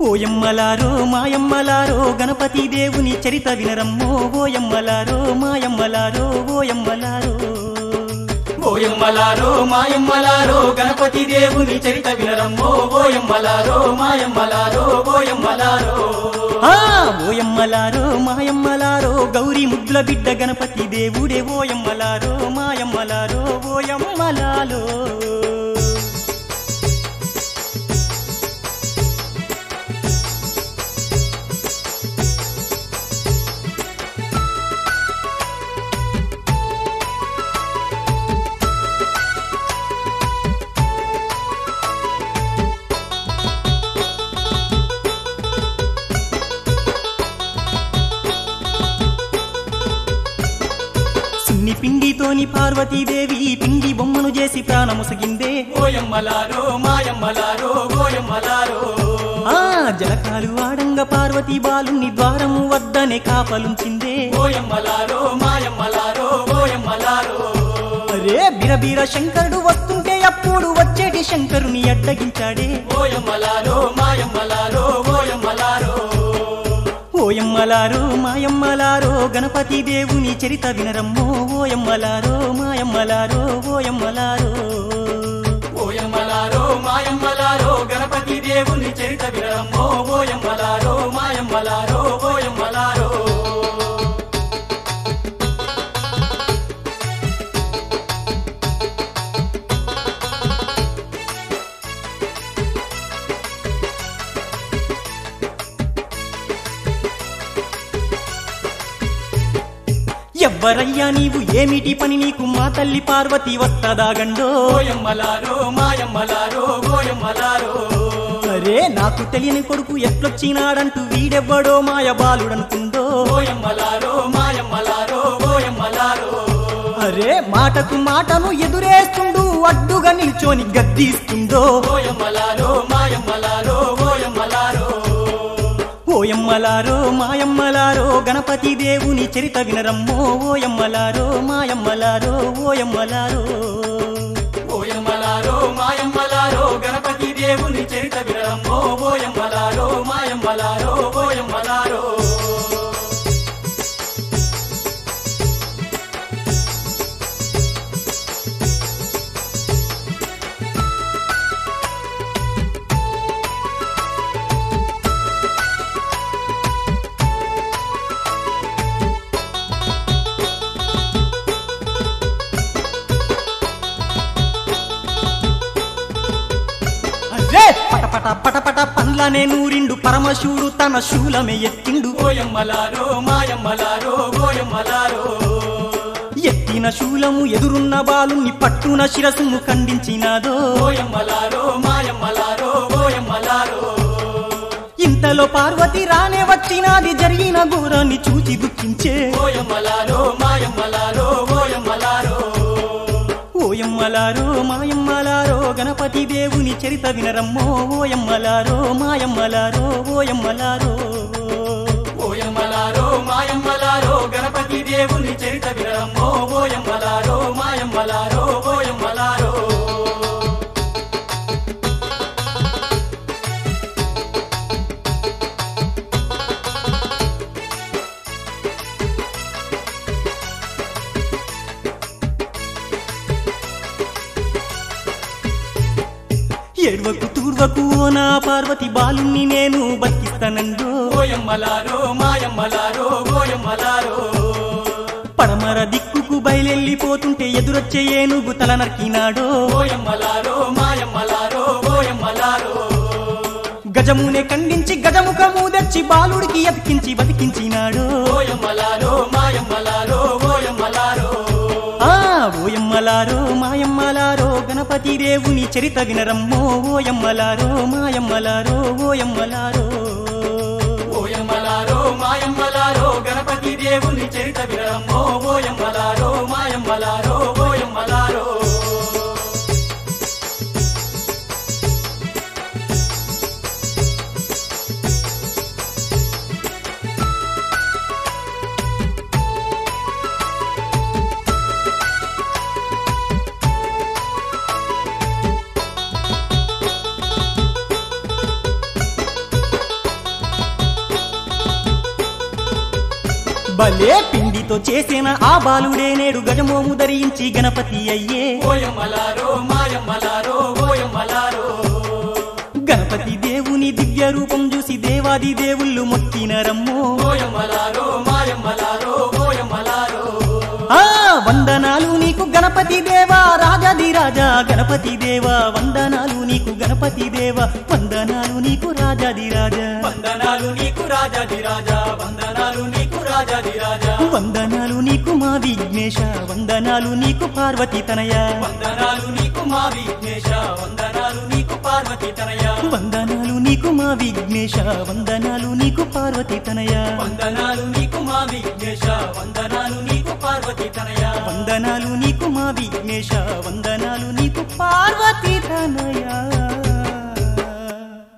ఓయమ్మలారో మాయమ్మలారో గణపతి దేవుని చరిత వినరమ్మో ఓయమ్మలారో మాయమ్మలారో ఓయమ్మలారో ఓయమ్మలారో మాయమ్మలారో గణపతి దేవుని చరిత వినరమ్మో ఓయమ్మలారో మాయమ్మలారో ఓయమ్మలారో ఆ ఓయమ్మలారో మాయమ్మలారో గౌరీ ముద్దుల బిడ్డ గణపతి దేవుడే ఓయమ్మలారో మాయమ్మలారో ఓయమ్మలాలో సున్ని పిండితోని పార్వతీదేవి పిండి బొమ్మను చేసి ప్రాణముసగిందే ఓయమ్మలారో మాయమ్మలారో ఓయమ్మలారో ఆ జలకాలు ఆడంగ పార్వతీ బాలుని ద్వారము వద్దనే కాపలుంచిందే ఓయమ్మలారో మాయమ్మలారో ఓయమ్మలారో అరే బిరబిర శంకరుడు వస్తుంటే అప్పుడు వచ్చేటి శంకరుని అడ్డగించాడే ఓయమ్మలారో మాయమ్మలారో ఓయమ్మలారో ఓయమ్మలారో మాయమ్మలారో గణపతి దేవుని చరిత వినరమ్మో ఓయమ్మలారో మాయమ్మలారో ఓయమ్మలారో ఓయమ్మలారో మాయమ్మలారో గణపతి దేవుని చరిత వినరమ్మో ఓయమ్మలారో మాయమ్మలారో ఓయమ్మలారో ఎవ్వరయ్యా నీవు ఏమిటి పని నీకు మా తల్లి పార్వతి వస్తదాగండో ఓయమ్మలారో మాయమ్మలారో ఓయమ్మలారో అరే నాకు తెలియని కొడుకు ఎట్లొచ్చినాడంటూ వీడెవ్వడో మాయ బాలుడనుకుందో ఓయమ్మలారో మాయమ్మలారో ఓయమ్మలారో అరే మాటకు మాటను ఎదురేస్తుండు అడ్డుగా నిల్చోని గద్దీస్తుందో ఓయమ్మలారో మాయమ్మలారో ఓయమ్మలారో ఓయమ్మలారో మాయమ్మలారో గణపతి దేవుని చరిత వినరమ్మో ఓయమ్మలారో మాయమ్మలారో ఓయమ్మలారో ఓయమ్మలారో మాయమ్మలారో గణపతి దేవుని చరిత వినరమ్మో ఓయమ్మలారో మాయమ్మలారో ఓయమ్మలారో అరే పటపట పటపట పండ్లనే నూరిండు పరమశివుడు తన శూలమే ఎత్తిండు ఓయమ్మలారో మాయమ్మలారో ఓయమ్మలారో ఎత్తిన శూలము ఎదురున్న బాలుని పట్టున శిరసుము ఖండించినాదో ఓయమ్మలారో మాయమ్మలారో ఓయమ్మలారో ఇంతలో పార్వతి రానే వచ్చినాది జరిగిన ఘోరాన్ని చూచి దుఃఖించే ఓయమ్మలారో మాయమ్మలారో ఓయమ్మలారో ఓయమ్మలారో మాయమ్మలారో గణపతి దేవుని చరిత వినరమ్మో ఓయమ్మలారో మాయమ్మలారో ఓయమ్మలారో ఓయమ్మలారో మాయమ్మలారో గణపతి దేవుని చరిత వినరమ్మో ఓయమ్మలారో మాయమ్మలారో ఓయమ్మలారో ఎడవకు తూర్వకు ఓ నా పార్వతి బాలుని నేను బతికిస్తానండో ఓయమ్మలారో మాయమ్మలారో ఓయమ్మలారో పడమర దిక్కుకు బయలెళ్ళిపోతుంటే ఎదురొచ్చే ఏనుగు తల నరికినాడో ఓయమ్మలారో మాయమ్మలారో ఓయమ్మలారో గజమునే ఖండించి గజముఖము తెచ్చి బాలుడికి ఎతికించి బతికించినాడు ఓయమ్మలారో మాయమ్మలారో ఓయమ్మలారో ఆ ఓయమ్మలారో మాయమ్మలారో గణపతి దేవుని చరిత వినరమ్మో ఓయమ్మలారో మాయమ్మలారో ఓయమ్మలారో ఓయమ్మలారో మాయమ్మలారో గణపతి దేవుని చరిత వినరమ్మో ఓయమ్మలారో మాయమ్మలారో ఓయమ్మలారో భలే పిండితో చేసిన ఆ బాలుడే నేడు గజమోము ధరించి గణపతి అయ్యే ఓయమ్మలారో మాయమ్మలారో ఓయమ్మలారో గణపతి దేవుని దివ్య రూపం చూసి దేవాది దేవుళ్ళు మొక్కినరమ్మో ఓయమ్మలారో మాయమ్మలారో ఓయమ్మలారో ఆ వందనాలు నీకు గణపతి దేవా రాజాది రాజా గణపతి దేవా వందనాలు నీకు గణపతి దేవా వందనాలు నీకు రాజాది రాజా వందనాలు నీకు రాజాది రాజా వందనాలు నీకు రాజాది రాజా వందనాలు నీకు మా విఘ్నేశ వందనాలు నీకు పార్వతి తనయ వందనాలు నీకు మా విఘ్నేశ వందనాలు నీకు పార్వతి తనయ వందనాలు నీకు మా విఘ్నేశ వందనాలు నీకు పార్వతి తనయ వందనాలు నీకు మా విఘ్నేశ వందనాలు నీకు పార్వతి తనయ వందనాలు నీకు మా విఘ్నేశ వందనాలు నీకు పార్వతి తనయ